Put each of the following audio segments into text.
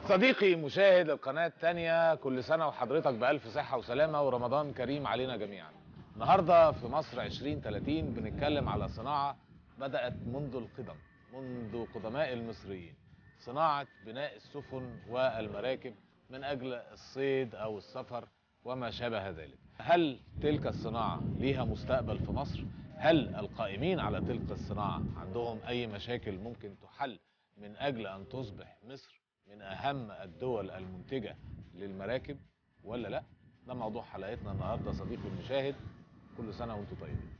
صديقي مشاهد القناة التانية كل سنة وحضرتك بألف صحة وسلامة ورمضان كريم علينا جميعا النهاردة في مصر 2030 بنتكلم على صناعة بدأت منذ القدم منذ قدماء المصريين صناعة بناء السفن والمراكب من أجل الصيد أو السفر وما شابه ذلك هل تلك الصناعة ليها مستقبل في مصر؟ هل القائمين على تلك الصناعة عندهم أي مشاكل ممكن تحل من أجل أن تصبح مصر من أهم الدول المنتجة للمراكب ولا لا؟ ده موضوع حلقتنا النهارده صديقي المشاهد كل سنة وأنتم طيبين.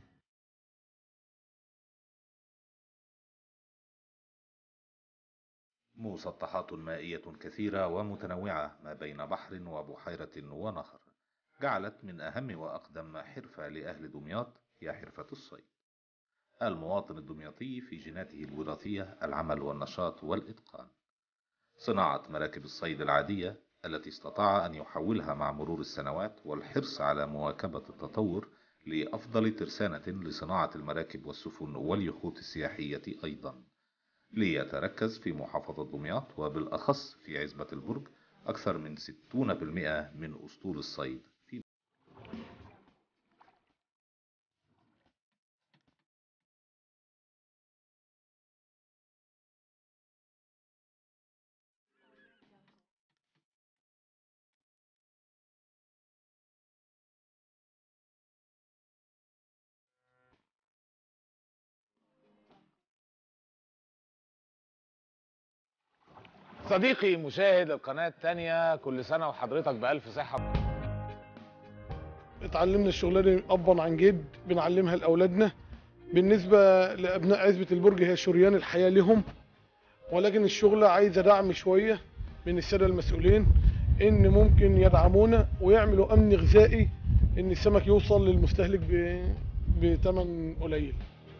مسطحات مائية كثيرة ومتنوعة ما بين بحر وبحيرة ونهر جعلت من أهم وأقدم حرفة لأهل دمياط هي حرفة الصيد المواطن الدمياطي في جيناته الوراثية العمل والنشاط والإتقان صناعة مراكب الصيد العادية التي استطاع أن يحولها مع مرور السنوات والحرص على مواكبة التطور لأفضل ترسانة لصناعة المراكب والسفن واليخوت السياحية أيضا ليتركز في محافظة دمياط وبالأخص في عزبة البرج أكثر من 60% من أسطول الصيد في صديقي مشاهد القناة التانية كل سنة وحضرتك بألف صحة اتعلمنا الشغلانه ابا عن جد بنعلمها لاولادنا بالنسبه لابناء عزبه البرج هي شريان الحياه لهم ولكن الشغله عايزه دعم شويه من الساده المسؤولين ان ممكن يدعمونا ويعملوا امن غذائي ان السمك يوصل للمستهلك ب... بثمن قليل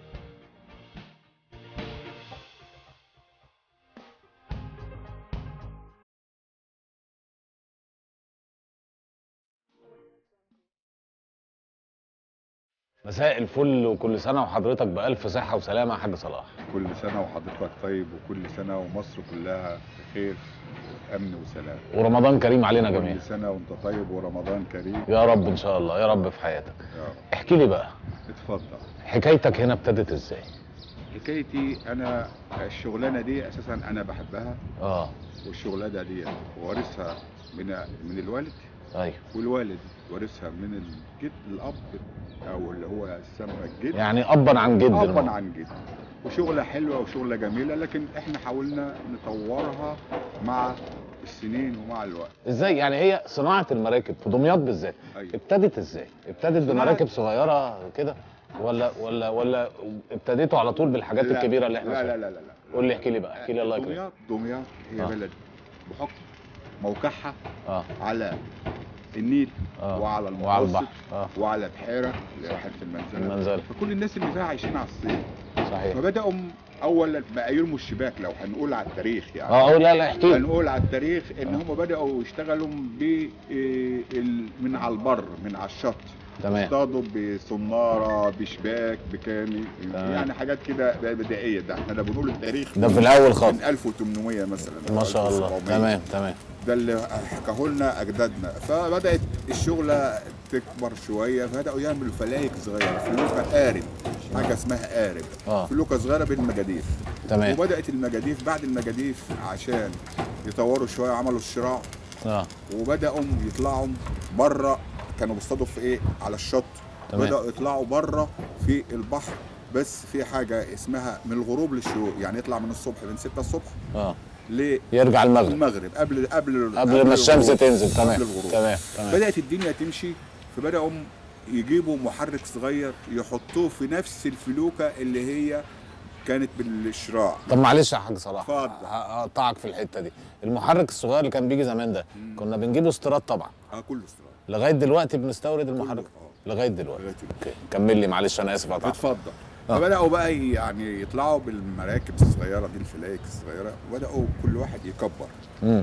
مساء الفل وكل سنة وحضرتك بألف صحة وسلامة يا حاج صلاح. كل سنة وحضرتك طيب وكل سنة ومصر كلها بخير أمن وسلام ورمضان كريم علينا جميعا. كل سنة وأنت طيب ورمضان كريم يا رب إن شاء الله يا رب في حياتك. يا رب احكي لي بقى اتفضل حكايتك هنا ابتدت ازاي؟ حكايتي أنا الشغلانة دي أساسا أنا بحبها اه والشغلانة دي وارثها من من الوالد ايوه والوالد وارثها من الجد الأب أو اللي هو السمى الجد يعني أبا عن جد أبا الموضوع. عن جد وشغلة حلوة وشغلة جميلة لكن احنا حاولنا نطورها مع السنين ومع الوقت ازاي يعني هي صناعة المراكب في دمياط بالذات أيوة. ابتدت ازاي؟ ابتدت صناعة- بمراكب صغيرة كده ولا ولا ولا ابتديتوا على طول بالحاجات لا، الكبيرة اللي احنا لا لا شايفينها؟ لا لا, لا. قول لي احكي لي بقى احكي لي الله يكرمك. دمياط دمياط هي آه. بلد بحكم موقعها اه على النيل اه وعلى المتوسط وعلى البحر اه وعلى بحيره اللي راحت في المنزله المنزل فكل الناس اللي فيها عايشين على الصيد صحيح فبداوا اول بقى يرموا الشباك لو هنقول على التاريخ يعني اه لا لا احكي لي هنقول على التاريخ ان آه. هم بداوا يشتغلوا ب إيه، ال- من على البر من على الشط تمام اصطادوا بصناره بشباك بكامل تمام. يعني حاجات كده بدائيه ده احنا بنقول التاريخ ده في الاول خالص من 1800 مثلا ما شاء الله 1700. تمام تمام ده اللي حكاه لنا اجدادنا فبدات الشغله تكبر شويه فبداوا يعملوا فلايك صغيره فلوكه قارب حاجه اسمها قارب اه فلوكه صغيره بالمجاديف تمام وبدات المجاديف بعد المجاديف عشان يطوروا شويه عملوا الشراع اه وبداوا يطلعوا بره كانوا بيصطادوا في ايه على الشط تمام. بداوا يطلعوا بره في البحر بس في حاجه اسمها من الغروب للشروق يعني يطلع من الصبح من 6 الصبح اه ل يرجع المغرب المغرب قبل قبل قبل ما الشمس الغروب. تنزل تمام قبل الغروب تمام تمام بدات الدنيا تمشي فبداوا يجيبوا محرك صغير يحطوه في نفس الفلوكه اللي هي كانت بالشراع طب معلش يا حاج صلاح اتفضل. ه- هقطعك في الحته دي المحرك الصغير اللي كان بيجي زمان ده كنا بنجيبه استيراد طبعا اه كله استيراد لغايه دلوقتي بنستورد المحرك آه. لغايه دلوقتي لغاية دلوقتي. اوكي كمل لي معلش انا اسف قطعت اتفضل آه. فبداوا بقى يعني يطلعوا بالمراكب الصغيره دي الفلايك الصغيره وبداوا كل واحد يكبر امم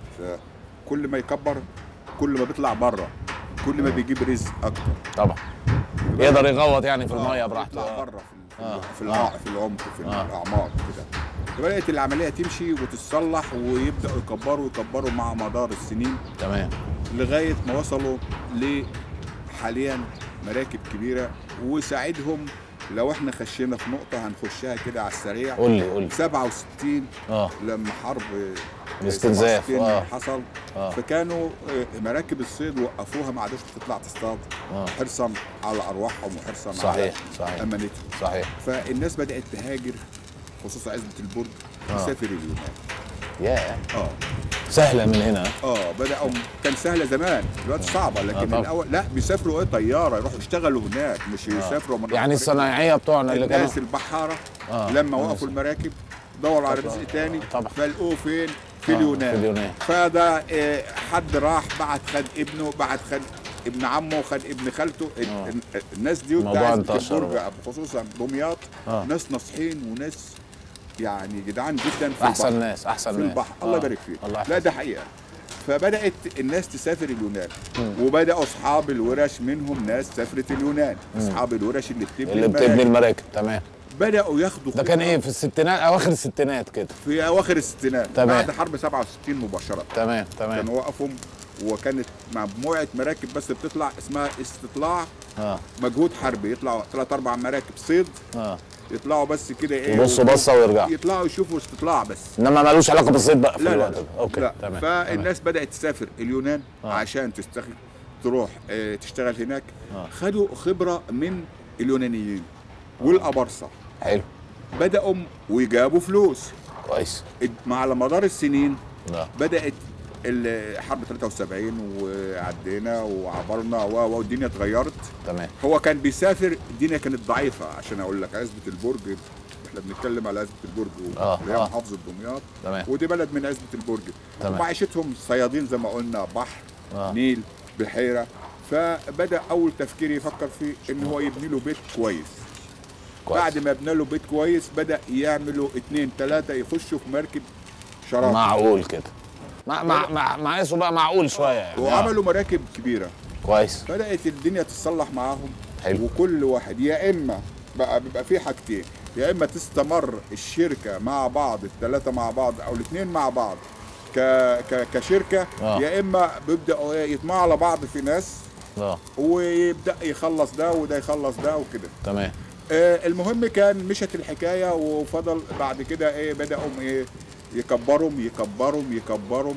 فكل ما يكبر كل ما بيطلع بره كل ما بيجيب رزق اكتر طبعا يقدر يغوط يعني في الميه آه، براحته يطلع آه. بره في آه. ال- في الع- في العمق في آه. الاعماق كده بدات العمليه تمشي وتتصلح ويبداوا يكبروا يكبروا مع مدار السنين تمام لغايه ما وصلوا ل حاليا مراكب كبيره وساعدهم لو احنا خشينا في نقطه هنخشها كده على السريع قول لي قول لي 67 اه لما حرب الاستنزاف، 67 آه. حصل آه. فكانوا آه، مراكب الصيد وقفوها ما عادش تطلع تصطاد اه حرصا على ارواحهم وحرصا صحيح على صحيح امانتهم صحيح فالناس بدات تهاجر خصوصا عزبه البرج آه. تسافر اليونان يا اه سهله من هنا اه بداوا كان سهله زمان دلوقتي صعبه لكن طبعا. الاول لا بيسافروا ايه طياره يروحوا يشتغلوا هناك مش يسافروا من يعني الصنايعيه بتوعنا اللي كانوا الناس البحاره آه. لما الناس. وقفوا المراكب دوروا على طبعا. رزق تاني طبعا. فلقوه فين في آه، اليونان في اليونان. فده آه، حد راح بعت خد ابنه بعت خد ابن عمه وخد ابن خالته ال- آه. ال- الناس دي الموضوع بتاعت انتشر البرج بقى. خصوصا دمياط آه. ناس ناصحين وناس يعني جدعان جدا في احسن البحر. ناس احسن في ناس البحر الله آه. يبارك فيك الله لا يحفظك ده حقيقه فبدات الناس تسافر اليونان وبداوا اصحاب الورش منهم ناس سافرت اليونان اصحاب الورش اللي بتبني اللي بتبني المراكب. المراكب تمام بداوا ياخدوا ده كان خبرة ايه في الستينات اواخر الستينات كده في اواخر الستينات تمام. بعد حرب 67 مباشره تمام تمام كانوا وقفوا وكانت مجموعه مراكب بس بتطلع اسمها استطلاع اه مجهود حربي يطلعوا ثلاث اربع مراكب صيد اه يطلعوا بس كده ايه يبصوا بصه ويرجعوا يطلعوا يشوفوا استطلاع بس انما ملوش علاقه بالصيد بقى في لا لا, الوقت لا. ده اوكي لا. تمام فالناس بدات تسافر اليونان آه. عشان تستخ... تروح آه، تشتغل هناك آه. خدوا خبره من اليونانيين والابرصه تمام. حلو بداوا ويجابوا فلوس كويس مع على مدار السنين لا بدات ال- حرب 73 وعدينا وعبرنا و- و- والدنيا اتغيرت تمام هو كان بيسافر الدنيا كانت ضعيفه عشان اقول لك عزبه البرج احنا بنتكلم على عزبه البرج آه، اللي هي آه. محافظه دمياط تمام ودي بلد من عزبه البرج تمام. ومعيشتهم صيادين زي ما قلنا بحر آه. نيل بحيره فبدا اول تفكير يفكر فيه ان هو يبني له بيت كويس كويس بعد ما بنى له بيت كويس بدا يعملوا اتنين تلاته يخشوا في مركب شراكه معقول كده مع مع مع مقاسه بقى معقول شويه يعني آه. وعملوا مراكب كبيره كويس بدات الدنيا تتصلح معاهم حلو. وكل واحد يا اما بقى بيبقى في حاجتين يا اما تستمر الشركه مع بعض الثلاثه مع بعض او الاثنين مع بعض ك... ك... كشركه آه. يا اما بيبداوا إيه يطمعوا على بعض في ناس اه ويبدا يخلص ده وده يخلص ده وكده تمام آه المهم كان مشت الحكايه وفضل بعد كده ايه بداوا ايه يكبرهم يكبرهم يكبرهم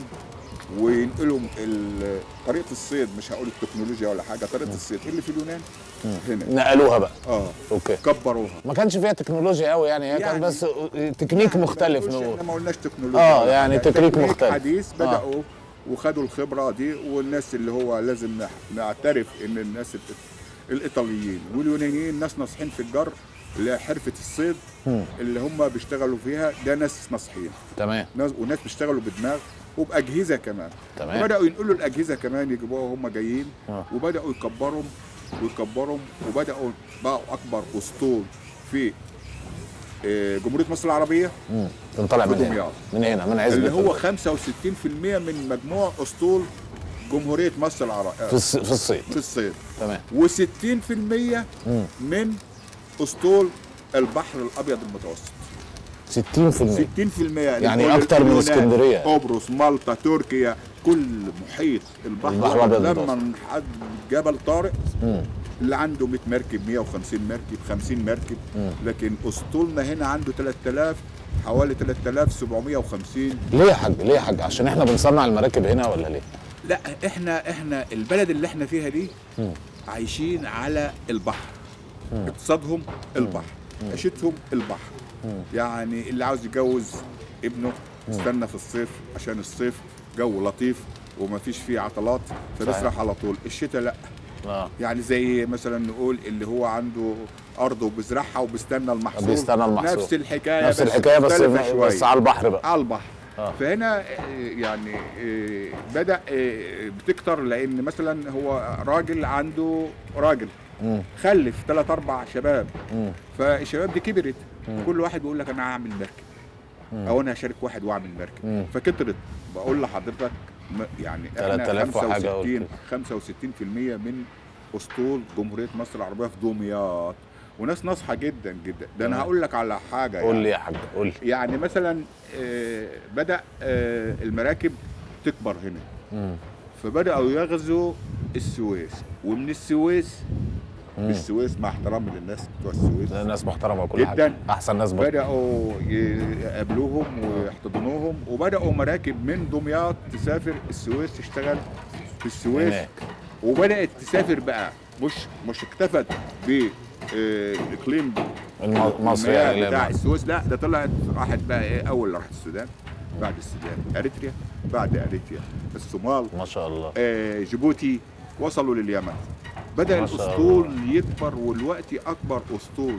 وينقلوا ال- طريقه الصيد مش هقول التكنولوجيا ولا حاجه طريقه الصيد اللي في اليونان هنا نقلوها بقى اه اوكي كبروها ما كانش فيها تكنولوجيا قوي يعني هي كان يعني- بس تكنيك مختلف ما نقولش- نقول احنا ما قلناش تكنولوجيا آه، ولا يعني حاجة. تكنيك مختلف. حديث آه. بداوا وخدوا الخبره دي والناس اللي هو لازم نح- نعترف ان الناس الإيط- الايطاليين واليونانيين ناس ناصحين في الجر اللي هي حرفه الصيد اللي هم بيشتغلوا فيها ده ناس ناصحين تمام ناس وناس بيشتغلوا بدماغ وباجهزه كمان تمام. وبداوا ينقلوا الاجهزه كمان يجيبوها وهم جايين آه. وبداوا يكبرهم ويكبرهم وبداوا بقوا اكبر اسطول في آه، جمهوريه مصر العربيه امم بنطلع في من هنا دمياط. من هنا من عزبة اللي هو البلد. 65% من مجموع اسطول جمهوريه مصر في العربيه الص- في الصيد في الصيد تمام و60% من اسطول البحر الابيض المتوسط 60% 60% يعني اللي هو أكتر من اليونان، اسكندرية. قبرص مالطا تركيا كل محيط البحر, البحر الأبيض لما المتوسط. نحد جبل طارق مم. اللي عنده 100 مركب 150 مركب 50 مركب لكن اسطولنا هنا عنده 3000 حوالي 3750 ليه يا حاج ليه يا حاج عشان احنا بنصنع المراكب هنا ولا ليه لا احنا احنا البلد اللي احنا فيها دي عايشين على البحر اقتصادهم البحر عيشتهم البحر يعني اللي عاوز يجوز ابنه استنى في الصيف عشان الصيف جو لطيف وما فيش فيه عطلات فبيسرح على طول الشتاء لا اه يعني زي مثلا نقول اللي هو عنده ارض وبيزرعها وبيستنى المحصول بيستنى المحصول. نفس الحكايه نفس الحكايه بس مختلفة شوية. بس على البحر بقى على البحر آه. فهنا آه، يعني آه، بدا آه، بتكتر لان مثلا هو راجل عنده راجل مم. خلف ثلاث اربع شباب مم. فالشباب دي كبرت كل واحد بيقول لك انا هعمل مركب او انا هشارك واحد واعمل مم. مركب فكترت بقول لحضرتك م- يعني احنا 3000 وحاجة 65 قلت. 65% من اسطول جمهوريه مصر العربيه في دمياط وناس ناصحه جدا جدا ده انا تمام. هقول لك على حاجه قول يعني. لي يا حاج قول لي يعني مثلا آه، بدا آه، المراكب تكبر هنا مم. فبداوا يغزوا السويس ومن السويس مم. السويس مع احترامي للناس بتوع السويس ناس محترمه وكل حاجه جداً. احسن ناس برضه بداوا يقابلوهم ويحتضنوهم وبداوا مراكب من دمياط تسافر السويس تشتغل في السويس هناك وبدات تسافر بقى مش مش اكتفت بالاقليم الم- مصر يعني بتاع لا- السويس لا ده طلعت راحت بقى ايه اول راحت السودان بعد السودان اريتريا بعد اريتريا الصومال ما شاء الله آه، جيبوتي وصلوا لليمن بدا ما شاء الاسطول يكبر والوقت اكبر اسطول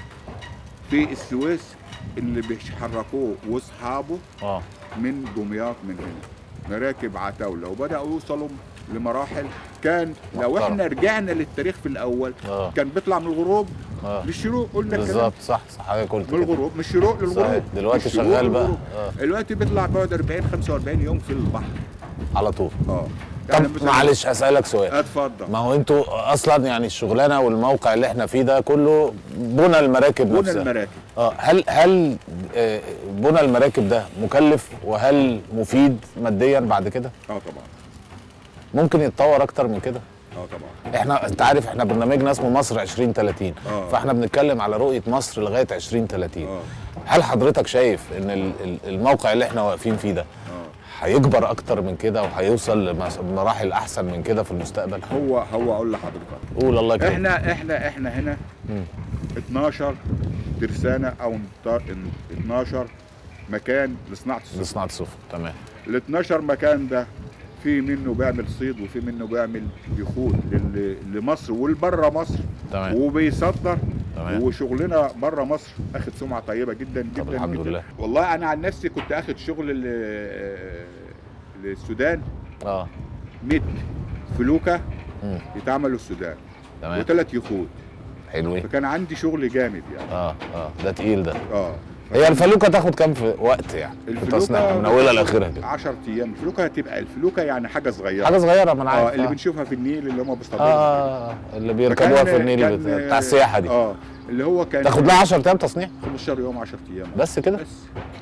في السويس اللي بيحركوه واصحابه اه من دمياط من هنا مراكب عتاوله وبداوا يوصلوا لمراحل كان لو محترم. احنا رجعنا للتاريخ في الاول اه كان بيطلع من الغروب اه للشروق قلنا الكلام بالظبط صح صح حضرتك قلت من كده. الغروب من الشروق للغروب صحيح. دلوقتي من الشروق شغال بقى للغروب. اه دلوقتي بيطلع بيقعد 40 45 يوم في البحر على طول اه طب مثلاً- معلش هسألك سؤال اتفضل ما هو انتوا اصلا يعني الشغلانه والموقع اللي احنا فيه ده كله بنى المراكب بنى نفسها المراكب اه هل هل آه، بنى المراكب ده مكلف وهل مفيد ماديا بعد كده؟ اه طبعا ممكن يتطور اكتر من كده؟ اه طبعا احنا انت عارف احنا برنامجنا اسمه مصر 2030 آه. فاحنا بنتكلم على رؤيه مصر لغايه 2030 اه هل حضرتك شايف ان ال- ال- الموقع اللي احنا واقفين فيه ده اه هيكبر اكتر من كده وهيوصل لمراحل احسن من كده في المستقبل؟ هو هو اقول لحضرتك قول الله يكرمك احنا احنا احنا هنا مم. 12 ترسانه او 12 مكان لصناعه السفن لصناعه السفن تمام ال 12 مكان ده في منه بيعمل صيد وفي منه بيعمل يخوت لل- لمصر والبره مصر تمام وبيصدر تمام. وشغلنا بره مصر اخد سمعه طيبه جدا جدا طب الحمد جدا. لله. والله انا عن نفسي كنت اخد شغل ل- للسودان اه 100 فلوكه مم. يتعملوا السودان تمام وثلاث يخوت حلوين فكان عندي شغل جامد يعني اه اه ده تقيل ده اه هي الفلوكه تاخد كام في وقت يعني في تصنيعها من اولها لاخرها كده 10 ايام الفلوكه هتبقى الفلوكه يعني حاجه صغيره حاجه صغيره ما انا اه عارف اللي آه. بنشوفها في النيل اللي هم بيصطادوها اه آه، اللي بيركبوها فكان- في النيل كان- بتاع, بتاع السياحه دي اه اللي هو كان تاخد لها 10 ايام تصنيع 15 يوم 10 ايام بس كده بس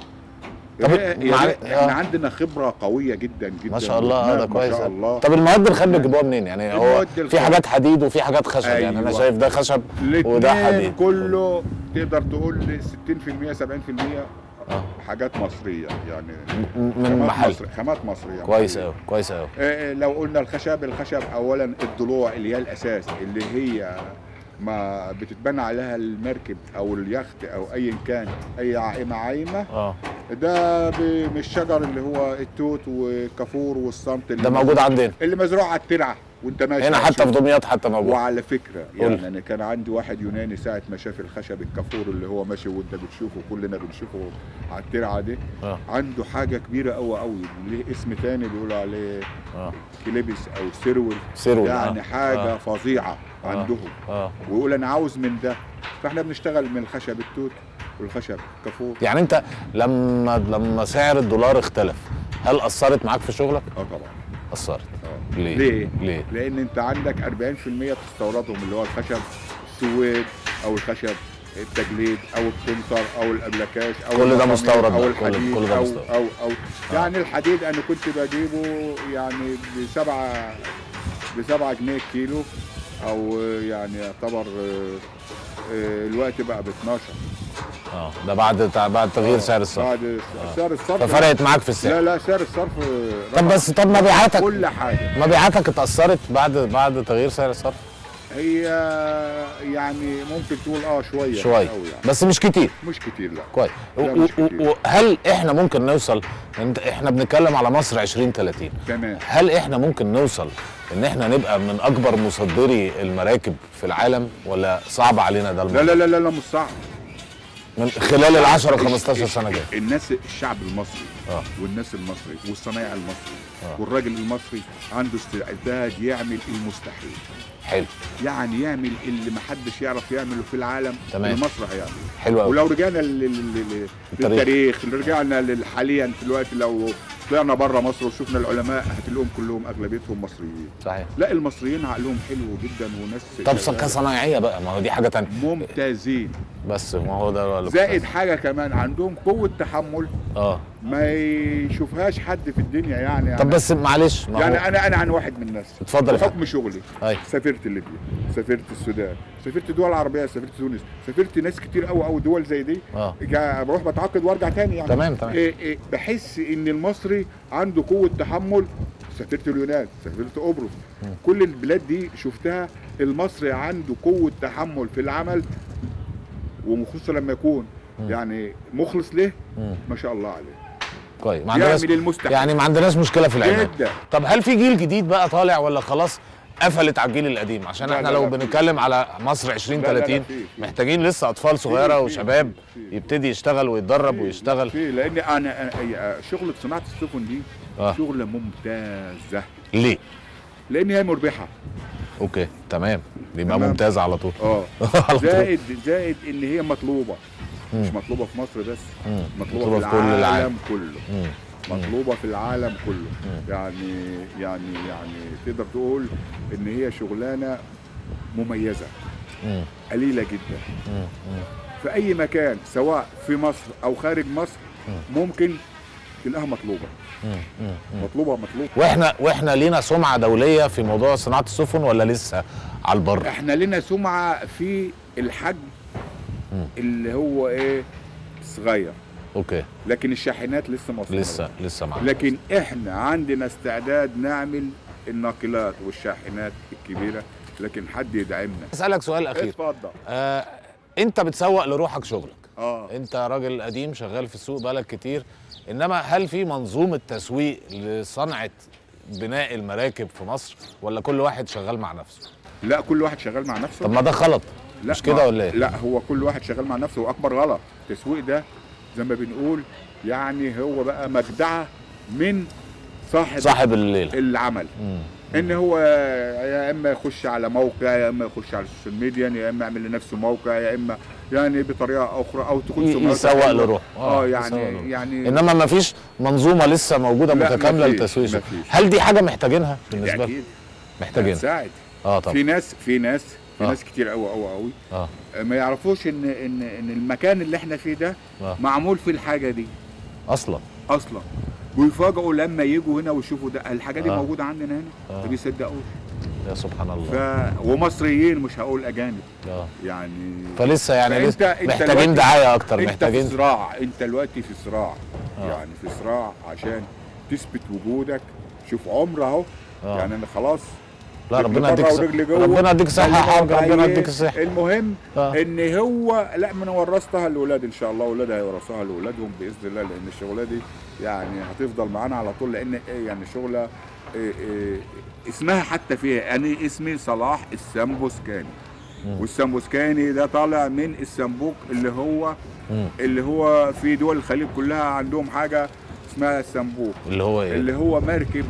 طب طب مع- احنا آه. عندنا خبره قويه جدا جدا ما شاء الله اه ده ما كويس شاء أوي. الله طب المواد الخام بتجيبوها منين يعني هو المواد في الخام. حاجات حديد وفي حاجات خشب يعني انا أيوة. شايف ده خشب وده الاثنين حديد كله تقدر تقول 60% 70% آه. حاجات مصريه يعني م- من خامات محل مصري خامات مصريه كويس مصرية. قوي كويس قوي آه، آه، لو قلنا الخشب الخشب اولا الضلوع اللي هي الاساس اللي هي ما بتتبنى عليها المركب او اليخت او ايا كان اي عائمه عايمه اه ده ب- من الشجر اللي هو التوت والكافور والصمت اللي ده موجود عندنا اللي مزروع على الترعه وانت ماشي هنا حتى في هتشوفه. دمياط حتى موجود وعلى فكره قول. يعني انا كان عندي واحد يوناني ساعه ما شاف الخشب الكافور اللي هو ماشي وانت بتشوفه كلنا بنشوفه على الترعه دي اه عنده حاجه كبيره قوي قوي ليه اسم تاني بيقولوا عليه اه كليبس او سيرول سيرول يعني آه. حاجه آه. فظيعه آه. عندهم اه ويقول انا عاوز من ده فاحنا بنشتغل من الخشب التوت والخشب كافور يعني انت لما لما سعر الدولار اختلف هل اثرت معاك في شغلك؟ اه طبعا اثرت اه ليه؟ ليه؟ ليه؟ لان انت عندك 40% بتستوردهم اللي هو الخشب السويد او الخشب التجليد او الكنتر او الابلكاش او كل ده المسامير مستورد او بقى، كل- الحديد كل ده او مستورد. او او يعني الحديد انا كنت بجيبه يعني بسبعة بسبعة جنيه كيلو او يعني يعتبر آه، آه، الوقت بقى ب 12 اه ده بعد تع- بعد تغيير سعر الصرف بعد سعر الصرف ففرقت معاك في السعر لا لا سعر الصرف آه، طب بس طب مبيعاتك كل حاجه مبيعاتك اتأثرت بعد بعد تغيير سعر الصرف هي يعني ممكن تقول اه شويه شوية أوي يعني. بس مش كتير مش كتير لا كويس لا، و- مش و- كتير. وهل احنا ممكن نوصل انت احنا بنتكلم على مصر 2030 تمام هل احنا ممكن نوصل ان احنا نبقى من اكبر مصدري المراكب في العالم ولا صعب علينا ده لا الموضوع لا لا لا, لا مش صعب من خلال ال 10 15 سنه جايه الناس الشعب المصري اه والناس المصري والصنايع المصري آه. والراجل المصري عنده استعداد يعمل المستحيل حلو يعني يعمل اللي محدش يعرف يعمله في العالم تمام. اللي مصر هيعمله حلو قوي ولو رجعنا لل- لل- لل- التاريخ. للتاريخ لو رجعنا لل- حاليا في الوقت لو طلعنا بره مصر وشفنا العلماء هتلاقيهم كلهم اغلبيتهم مصريين صحيح لا المصريين عقلهم حلو جدا وناس طب شغالة. كصنايعيه بقى ما هو دي حاجه تانية ممتازين بس ما هو ده اللي كنت زائد عايز- حاجه كمان عندهم قوه تحمل اه ما يشوفهاش حد في الدنيا يعني طب بس معلش ما يعني هو انا انا عن واحد من الناس اتفضل يا فندم. بحكم شغلي أي. سافرت ليبيا سافرت السودان سافرت دول عربيه سافرت تونس سافرت ناس كتير قوي قوي دول زي دي اه جا- بروح بتعاقد وارجع تاني يعني تمام، تمام. إيه إيه بحس ان المصري عنده قوه تحمل سافرت اليونان سافرت قبرص كل البلاد دي شفتها المصري عنده قوه تحمل في العمل وخصوصا لما يكون يعني مخلص له مم. ما شاء الله عليه كويس ما عندناش يعمل المستحيل يعني ما عندناش مشكله في العماد جدا طب هل في جيل جديد بقى طالع ولا خلاص قفلت على الجيل القديم عشان لا، احنا لا، لو لا، في. بنتكلم على مصر 2030 في- في. محتاجين لسه اطفال صغيره في- وشباب في. يبتدي يشتغل ويتدرب ويشتغل في لان انا أنا- شغله صناعه السفن دي آه. شغله ممتازه ليه لان هي مربحه اوكي تمام يبقى تمام. ممتاز على طول اه على طول. زائد زائد ان هي مطلوبه مش مم. مطلوبه في مصر بس مم. مطلوبه, في كل العالم, العالم كله مم. مطلوبه في العالم كله مم. يعني يعني يعني تقدر تقول ان هي شغلانه مميزه مم. قليله جدا مم. مم. في اي مكان سواء في مصر او خارج مصر ممكن تلاقيها مطلوبه مم. مم. مم. مطلوبه مطلوبه واحنا واحنا لينا سمعه دوليه في موضوع صناعه السفن ولا لسه على البر احنا لنا سمعه في الحجم مم. اللي هو ايه صغير اوكي لكن الشاحنات لسه ما وصلناش. لسه لسه معنا لكن احنا عندنا استعداد نعمل الناقلات والشاحنات الكبيره لكن حد يدعمنا اسالك سؤال اخير اتفضل آه، انت بتسوق لروحك شغلك اه انت راجل قديم شغال في السوق بقالك كتير انما هل في منظومه تسويق لصنعه بناء المراكب في مصر ولا كل واحد شغال مع نفسه لا كل واحد شغال مع نفسه طب ما ده غلط لا مش كده ما- ولا ايه لا هو كل واحد شغال مع نفسه واكبر غلط التسويق ده زي ما بنقول يعني هو بقى مجدعه من صاحب صاحب الليله العمل مم. ان هو يا اما يخش على موقع يا اما يخش على السوشيال ميديا يا اما يعمل لنفسه موقع يا اما يعني بطريقه اخرى او تكون ي- سمعته يسوق حلوة. لروحه اه يسوق يعني لروحه. يعني انما ما فيش منظومه لسه موجوده لا، متكامله مفيش، لتسويق السوق. مفيش. هل دي حاجه محتاجينها بالنسبه لك اكيد محتاجينها تساعد اه طبعا في ناس في ناس في آه. ناس كتير قوي قوي قوي اه ما يعرفوش ان ان ان المكان اللي احنا فيه ده آه. معمول في الحاجه دي اصلا اصلا ويفاجئوا لما يجوا هنا ويشوفوا ده الحاجه دي آه. موجوده عندنا هنا آه. ما بيصدقوش يا سبحان ف... الله ومصريين مش هقول اجانب اه يعني فلسه يعني فأنت- لسه أنت محتاجين دلوقتي- دعايه اكتر انت في محتاجين صراع انت دلوقتي في صراع آه. يعني في صراع عشان تثبت وجودك شوف عمر اهو آه. يعني انا خلاص لا رجل ربنا بره يديك ورجل صحة جوه. ربنا يديك صحة يا خلينا حاج ربنا واقعيين. يديك الصحة المهم آه. ان هو لا من ورثتها لاولاد ان شاء الله اولادها هيورثوها لاولادهم باذن الله لان الشغله دي يعني هتفضل معانا على طول لان إيه يعني شغله إيه إيه اسمها حتى فيها انا اسمي صلاح السمبوسكاني والسمبوسكاني ده طالع من السمبوك اللي هو مم. اللي هو في دول الخليج كلها عندهم حاجه اسمها السمبوك اللي هو ايه اللي هو مركب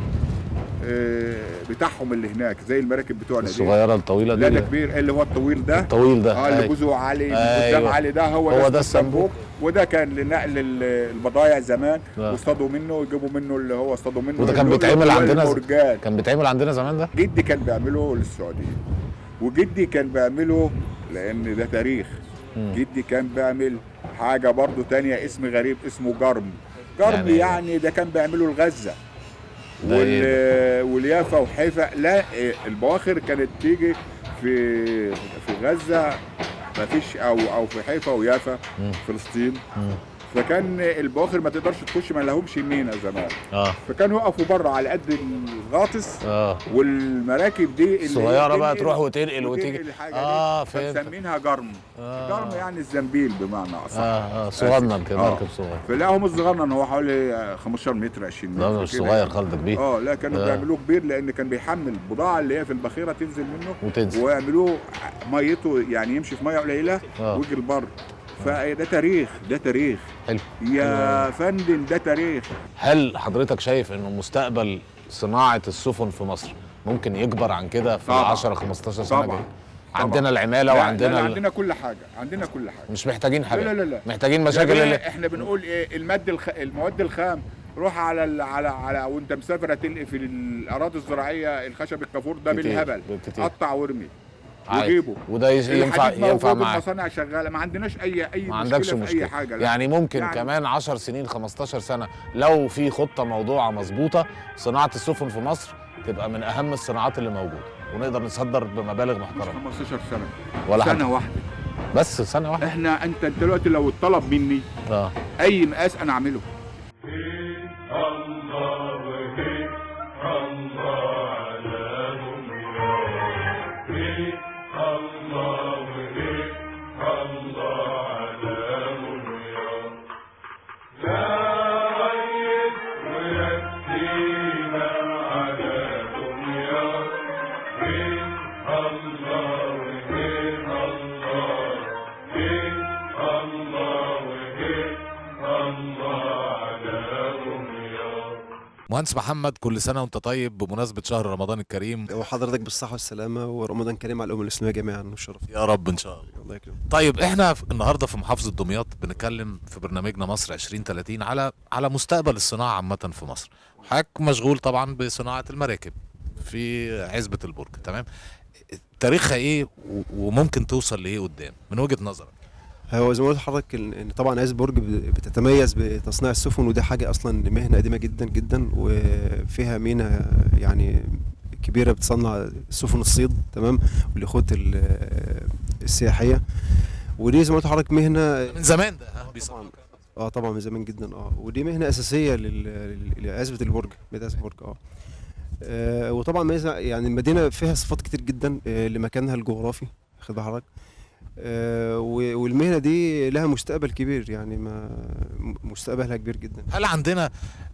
آه، بتاعهم اللي هناك زي المراكب بتوعنا دي الصغيره الطويله دي لا ده اللي- كبير اللي هو الطويل ده الطويل ده اه اللي أي. جوزه علي من أيوة. قدام علي ده هو, هو ده ده السمبوك السمبوك. وده كان لنقل ال- البضايع زمان آه. واصطادوا منه ويجيبوا منه اللي هو اصطادوا منه وده كان اللؤلؤ بيتعمل عندنا ز- والمرجان كان بيتعمل عندنا زمان ده جدي كان بيعمله للسعوديه وجدي كان بيعمله لان ده تاريخ مم. جدي كان بيعمل حاجه برضو تانية اسم غريب اسمه جرم جرم يعني يعني, يعني ده كان بيعمله الغزه ده إيه وال... واليافا وحيفا لا إيه، البواخر كانت تيجي في في غزه ما فيش او او في حيفا ويافا مم. فلسطين مم. فكان البواخر ما تقدرش تخش ما لهمش مينا زمان اه فكانوا يقفوا بره على قد الغاطس اه والمراكب دي اللي صغيرة هي بقى تنقل- تروح وتنقل وتيجي. الحاجة آه، دي فهمت. فمسمينها جرم آه. جرم يعني الزنبيل بمعنى اصح اه اه صغنن كده آه. مركب صغير فلا هو مش صغنن هو حوالي 15 متر 20 متر ده مش كده صغير يعني. خالص ده كبير اه لا كانوا آه. بيعملوه كبير لان كان بيحمل البضاعه اللي هي في البخيره تنزل منه وتنزل ويعملوه ميته يعني يمشي في ميه قليله آه. ويجي البر فده تاريخ ده تاريخ حلو يا فندم ده تاريخ هل حضرتك شايف انه مستقبل صناعه السفن في مصر ممكن يكبر عن كده في طبعاً. 10 15 سنه طبعاً. جايه عندنا العماله لا، لا، وعندنا لا ال... عندنا كل حاجه عندنا كل حاجه مش محتاجين حاجه لا لا لا محتاجين مشاكل يعني اللي... احنا بنقول ايه المد الخ... المواد الخام روح على ال... على على وانت مسافر هتلقي في الاراضي الزراعيه الخشب الكافور ده كتير، بالهبل كتير. قطع وارمي عادي. وجيبه وده يش- ينفع الحديد ينفع موجود معاك المصانع شغاله ما عندناش اي اي ما عندكش مشكله في مشكله اي حاجه لا. يعني ممكن يعني- كمان 10 سنين 15 سنه لو في خطه موضوعه مظبوطه صناعه السفن في مصر تبقى من اهم الصناعات اللي موجوده ونقدر نصدر بمبالغ مش محترمه 15 سنه ولا سنه حاجه واحده بس سنه واحده احنا انت دلوقتي لو اتطلب مني اه اي مقاس انا اعمله مهندس محمد كل سنه وانت طيب بمناسبه شهر رمضان الكريم وحضرتك بالصحة والسلامة ورمضان كريم على الأمة الإسلامية جميعا والشرف يا رب ان شاء الله الله يكرمك طيب احنا في- النهارده في محافظه دمياط بنتكلم في برنامجنا مصر 2030 على على مستقبل الصناعه عامه في مصر حضرتك مشغول طبعا بصناعه المراكب في عزبه البرج تمام تاريخها ايه و- وممكن توصل لايه قدام من وجهه نظرك هو زي ما قلت لحضرتك إن إن طبعا عايز برج ب- بتتميز بتصنيع السفن ودي حاجة أصلا مهنة قديمة جدا جدا وفيها مينا يعني كبيرة بتصنع سفن الصيد تمام واليخوت ال- السياحية ودي زي ما قلت لحضرتك مهنة من زمان ده ها بيصنعوا طبعاً. اه طبعا من زمان جدا اه ودي مهنه اساسيه لل- لل- لعزبه البرج مدينه عزبة البرج اه آه، وطبعا ميزه يعني المدينه فيها صفات كتير جدا آه، لمكانها الجغرافي خد بال حضرتك آه، و- والمهنه دي لها مستقبل كبير يعني ما م- مستقبلها كبير جدا هل عندنا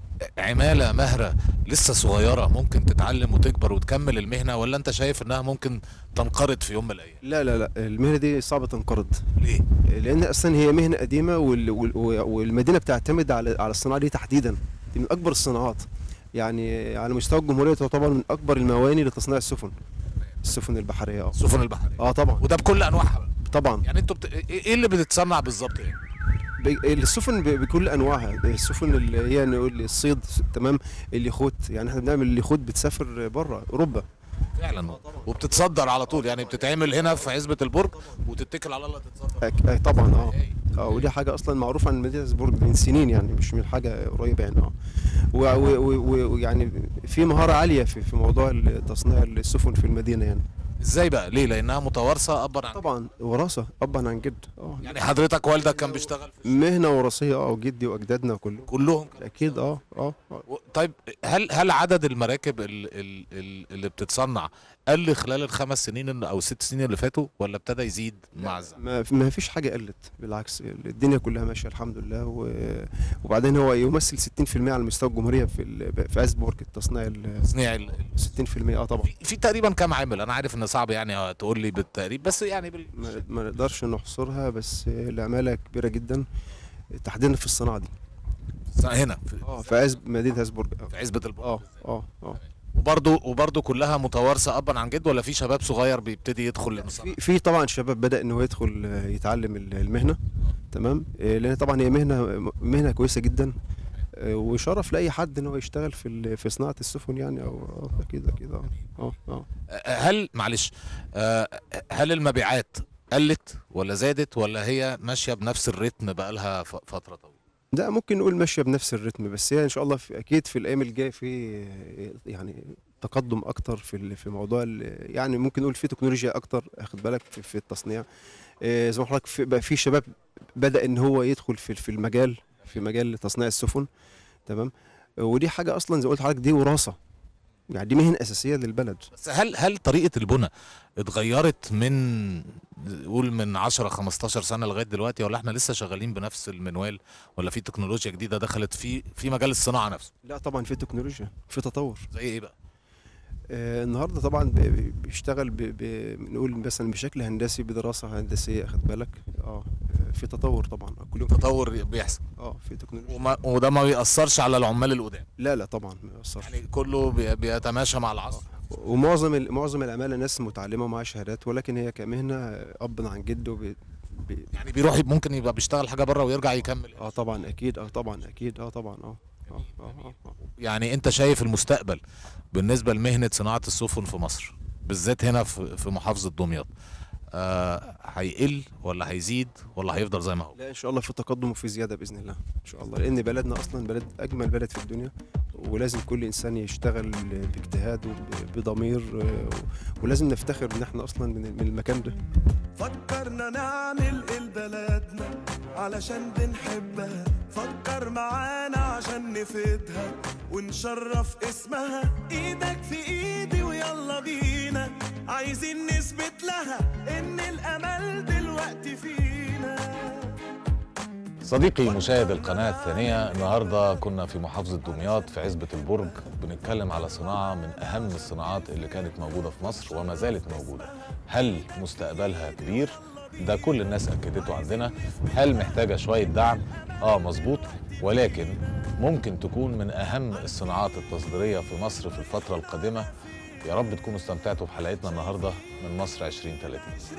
عماله مهره لسه صغيره ممكن تتعلم وتكبر وتكمل المهنه ولا انت شايف انها ممكن تنقرض في يوم من الايام لا لا لا المهنه دي صعبه تنقرض ليه لان اصلا هي مهنه قديمه وال- وال- والمدينه بتعتمد على على الصناعه دي تحديدا دي من اكبر الصناعات يعني على مستوى الجمهوريه تعتبر من اكبر المواني لتصنيع السفن السفن البحريه اه السفن البحريه اه طبعا وده بكل انواعها بقى. طبعا يعني انتوا بت... ايه إيه اللي بتتصنع بالظبط يعني ب- السفن ب- بكل انواعها السفن اللي هي نقول الصيد تمام اليخوت يعني احنا بنعمل اليخوت بتسافر بره اوروبا فعلا وبتصدر على طول يعني بتتعمل هنا في عزبه البرج وتتكل على الله تتصدر أك- أي طبعا اه اه ودي حاجه اصلا معروفه عن مدينه سبورج من سنين يعني مش من حاجه قريبه يعني اه و- و- و- ويعني في مهاره عاليه في في موضوع ال- تصنيع السفن في المدينه يعني ازاي بقى ليه لانها متوارثه ابا عن طبعا وراثه ابا عن جد اه يعني حضرتك والدك كان بيشتغل في مهنه وراثيه اه وجدي واجدادنا كله كلهم كده. اكيد اه اه آه. و- طيب هل هل عدد المراكب ال- ال- ال- اللي بتتصنع قل خلال الخمس سنين اللي- او الست سنين اللي فاتوا ولا ابتدى يزيد مع الزمن؟ ما ما فيش حاجه قلت بالعكس الدنيا كلها ماشيه الحمد لله و... وبعدين هو يمثل 60% على مستوى الجمهوريه في ال... في اسبورج التصنيع ال... تصنيع ال- ال- 60% اه طبعا في, في تقريبا كام عامل انا عارف ان صعب يعني تقول لي بالتقريب بس يعني بال... ما, ما نقدرش نحصرها بس العماله كبيره جدا تحديدا في الصناعه دي هنا في, اه في عزب مدينه اسبورج في عزبه البرج اه اه اه وبرضه وبرضه كلها متوارثه ابا عن جد ولا في شباب صغير بيبتدي يدخل في المصنع؟ في طبعا شباب بدا ان هو يدخل آه، يتعلم ال- المهنه تمام آه، لان طبعا هي مهنه مهنه كويسه جدا آه، وشرف لاي حد ان هو يشتغل في ال- في صناعه السفن يعني او آه، اكيد اكيد اه اه اه هل معلش آه، هل المبيعات قلت ولا زادت ولا هي ماشيه بنفس الريتم بقالها ف- فتره طويله؟ ده ممكن نقول ماشيه بنفس الريتم بس هي ان شاء الله في اكيد في الايام الجايه في آه، يعني تقدم اكتر في ال- في موضوع ال- يعني ممكن نقول في تكنولوجيا اكتر اخد بالك في, في التصنيع آه، زي ما حضرتك في بقى في شباب بدا ان هو يدخل في في المجال في مجال تصنيع السفن تمام آه، ودي حاجه اصلا زي ما قلت لحضرتك دي وراثه يعني دي مهن اساسيه للبلد بس هل هل طريقه البنى اتغيرت من قول من 10 15 سنه لغايه دلوقتي ولا احنا لسه شغالين بنفس المنوال ولا في تكنولوجيا جديده دخلت في في مجال الصناعه نفسه لا طبعا في تكنولوجيا في تطور زي ايه بقى؟ آه، النهارده طبعا ب- ب- بيشتغل ب- ب- بنقول مثلا بشكل هندسي بدراسه هندسيه اخد بالك اه آه، في تطور طبعا كل يوم تطور بيحصل اه في تكنولوجيا وما وده ما بيأثرش على العمال القدام لا لا طبعا ما يأثرش يعني كله بي- بيتماشى مع العصر ومعظم ال- معظم العماله ناس متعلمه ومعاها شهادات ولكن هي كمهنه اب عن جد وب... ب... يعني بيروح ممكن يبقى بيشتغل حاجه بره ويرجع يكمل اه طبعا اكيد اه طبعا اكيد اه طبعا اه اه اه اه آه. يعني انت شايف المستقبل بالنسبه لمهنه صناعه السفن في مصر بالذات هنا في في محافظه دمياط آه هيقل ولا هيزيد ولا هيفضل زي ما هو لا ان شاء الله في تقدم وفي زياده باذن الله ان شاء الله لان بلدنا اصلا بلد اجمل بلد في الدنيا ولازم كل انسان يشتغل باجتهاد وبضمير آه، ولازم نفتخر ان احنا اصلا من من المكان ده فكرنا نعمل ايه لبلدنا علشان بنحبها فكر معانا عشان نفيدها ونشرف اسمها ايدك في ايدي ويلا بينا عايزين نثبت لها ان الامل دلوقتي فينا صديقي مشاهد القناة الثانية النهاردة كنا في محافظة دمياط في عزبة البرج بنتكلم على صناعة من أهم الصناعات اللي كانت موجودة في مصر وما زالت موجودة هل مستقبلها كبير؟ ده كل الناس أكدته عندنا هل محتاجة شوية دعم؟ آه مظبوط ولكن ممكن تكون من أهم الصناعات التصديرية في مصر في الفترة القادمة يا رب تكونوا استمتعتوا بحلقتنا النهاردة من مصر 2030